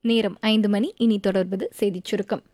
நேரம் ஐந்து மணி இனி தொடர்வது செய்திச் சுருக்கம்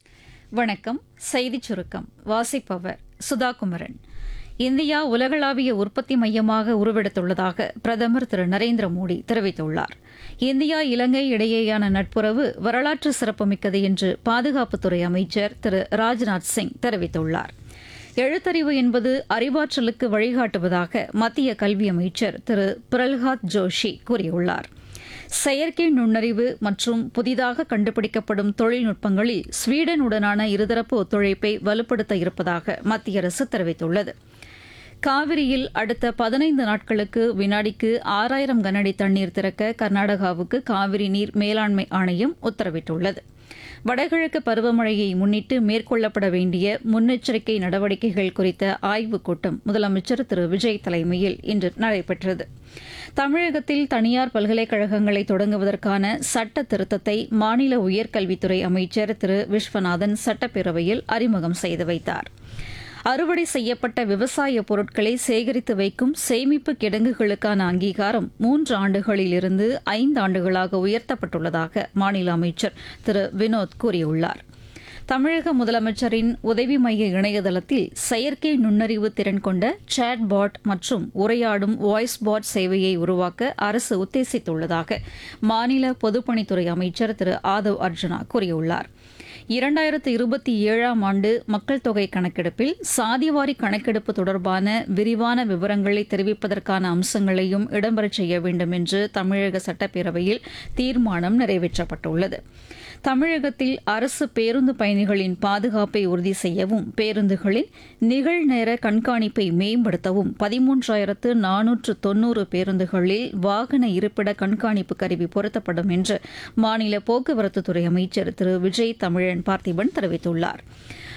வணக்கம் செய்திச் சுருக்கம் வாசிப்பவர் சுதா குமரன் இந்தியா உலகளாவிய உற்பத்தி மையமாக உருவெடுத்துள்ளதாக பிரதமர் திரு நரேந்திர மோடி தெரிவித்துள்ளார் இந்தியா இலங்கை இடையேயான நட்புறவு வரலாற்று சிறப்புமிக்கது என்று பாதுகாப்புத்துறை அமைச்சர் திரு ராஜ்நாத் சிங் தெரிவித்துள்ளார் எழுத்தறிவு என்பது அறிவாற்றலுக்கு வழிகாட்டுவதாக மத்திய கல்வி அமைச்சர் திரு பிரல்ஹாத் ஜோஷி கூறியுள்ளார் செயற்கை நுண்ணறிவு மற்றும் புதிதாக கண்டுபிடிக்கப்படும் தொழில்நுட்பங்களில் ஸ்வீடனுடனான இருதரப்பு ஒத்துழைப்பை வலுப்படுத்த இருப்பதாக மத்திய அரசு தெரிவித்துள்ளது காவிரியில் அடுத்த பதினைந்து நாட்களுக்கு வினாடிக்கு ஆறாயிரம் கனஅடி தண்ணீர் திறக்க கர்நாடகாவுக்கு காவிரி நீர் மேலாண்மை ஆணையம் உத்தரவிட்டுள்ளது வடகிழக்கு பருவமழையை முன்னிட்டு மேற்கொள்ளப்பட வேண்டிய முன்னெச்சரிக்கை நடவடிக்கைகள் குறித்த ஆய்வுக் கூட்டம் முதலமைச்சர் திரு விஜய் தலைமையில் இன்று நடைபெற்றது தமிழகத்தில் தனியார் பல்கலைக்கழகங்களை தொடங்குவதற்கான சட்ட திருத்தத்தை மாநில உயர்கல்வித்துறை அமைச்சர் திரு விஸ்வநாதன் சட்டப்பேரவையில் அறிமுகம் செய்து வைத்தார் அறுவடை செய்யப்பட்ட விவசாய பொருட்களை சேகரித்து வைக்கும் சேமிப்பு கிடங்குகளுக்கான அங்கீகாரம் மூன்று ஆண்டுகளிலிருந்து ஐந்து ஆண்டுகளாக உயர்த்தப்பட்டுள்ளதாக மாநில அமைச்சர் திரு வினோத் கூறியுள்ளார் தமிழக முதலமைச்சரின் உதவி மைய இணையதளத்தில் செயற்கை நுண்ணறிவு திறன் கொண்ட சேட் பாட் மற்றும் உரையாடும் வாய்ஸ் பாட் சேவையை உருவாக்க அரசு உத்தேசித்துள்ளதாக மாநில பொதுப்பணித்துறை அமைச்சர் திரு ஆதவ் அர்ஜுனா கூறியுள்ளார் இரண்டாயிரத்து இருபத்தி ஏழாம் ஆண்டு மக்கள் தொகை கணக்கெடுப்பில் சாதிவாரி கணக்கெடுப்பு தொடர்பான விரிவான விவரங்களை தெரிவிப்பதற்கான அம்சங்களையும் இடம்பெறச் செய்ய வேண்டும் என்று தமிழக சட்டப்பேரவையில் தீர்மானம் நிறைவேற்றப்பட்டுள்ளது தமிழகத்தில் அரசு பேருந்து பயணிகளின் பாதுகாப்பை உறுதி செய்யவும் பேருந்துகளில் நிகழ்நேர கண்காணிப்பை மேம்படுத்தவும் பதிமூன்றாயிரத்து நானூற்று தொன்னூறு பேருந்துகளில் வாகன இருப்பிட கண்காணிப்பு கருவி பொருத்தப்படும் என்று மாநில போக்குவரத்துத்துறை அமைச்சர் திரு விஜய் தமிழன் பார்த்திபன் தெரிவித்துள்ளார்